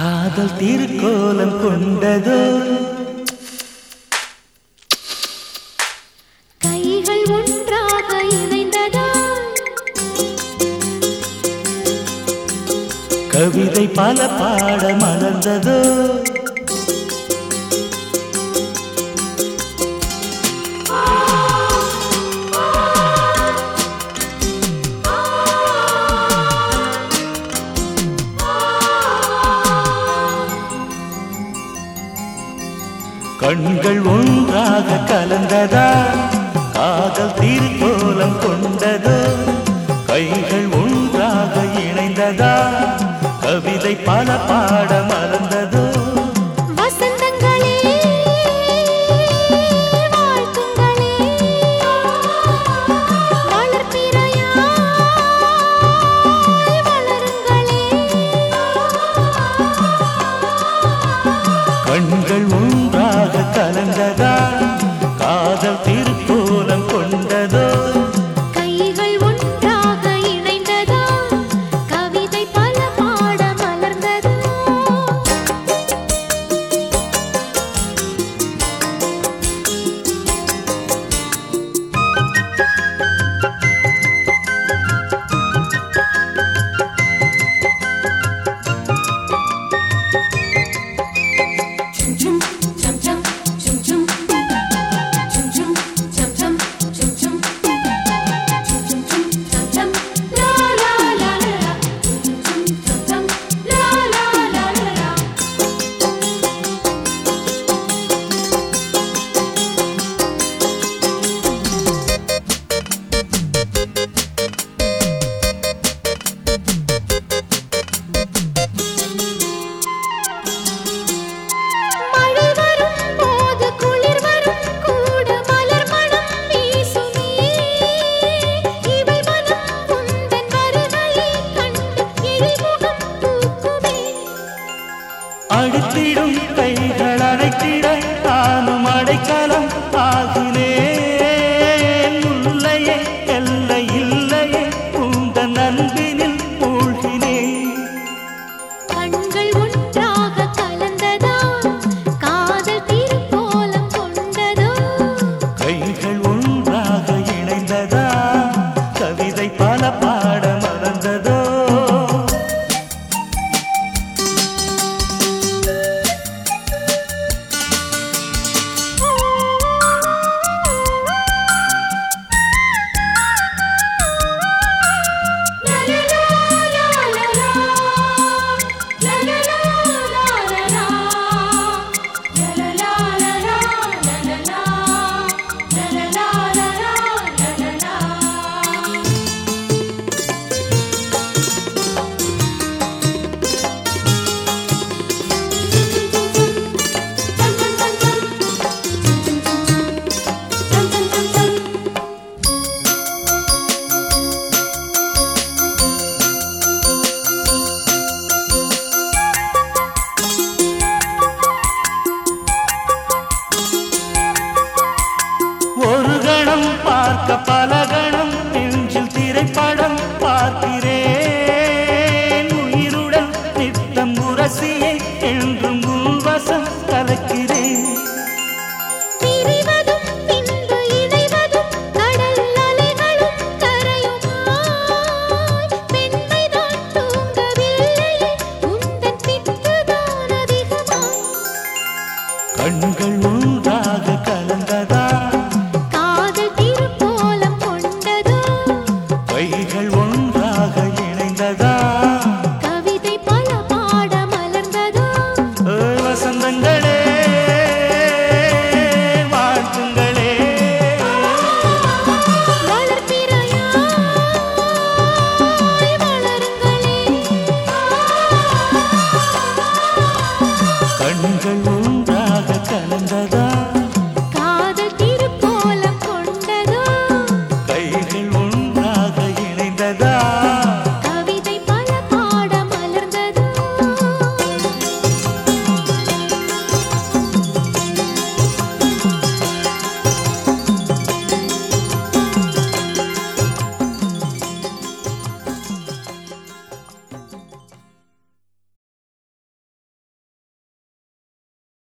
காதல் திருக்கோலம் கொண்டதோ கைகள் ஒன்றாக இணைந்ததா கவிதை பல பாட மலர்ந்ததோ கண்கள் ஒன்றாக கலந்ததா காதல் திருக்கோலம் கொண்டதோ கைகள் ஒன்றாக இணைந்ததா கவிதை பல பாட மலர்ந்ததோ வசந்தங்களே வாழ்த்துங்களே வளர்ப்பிறையாய் வளருங்களே கண்கள் ஒன்றாக கலந்ததா காதல் திருக்கோலம் கொண்டதோ கைகள் ஒன்றாக இணைந்ததா கவிதை பல பாட மலர்ந்ததா மழை வரும் போது குளிர் வரும் கூட மலர் மனம் வீசுமே இவை மனம் உந்தன் வருகையை கண்டு எழில்முகம் பூக்குமே அழுத்திடும் கைகள் அடைத்திட தானும் அடைக்கலம்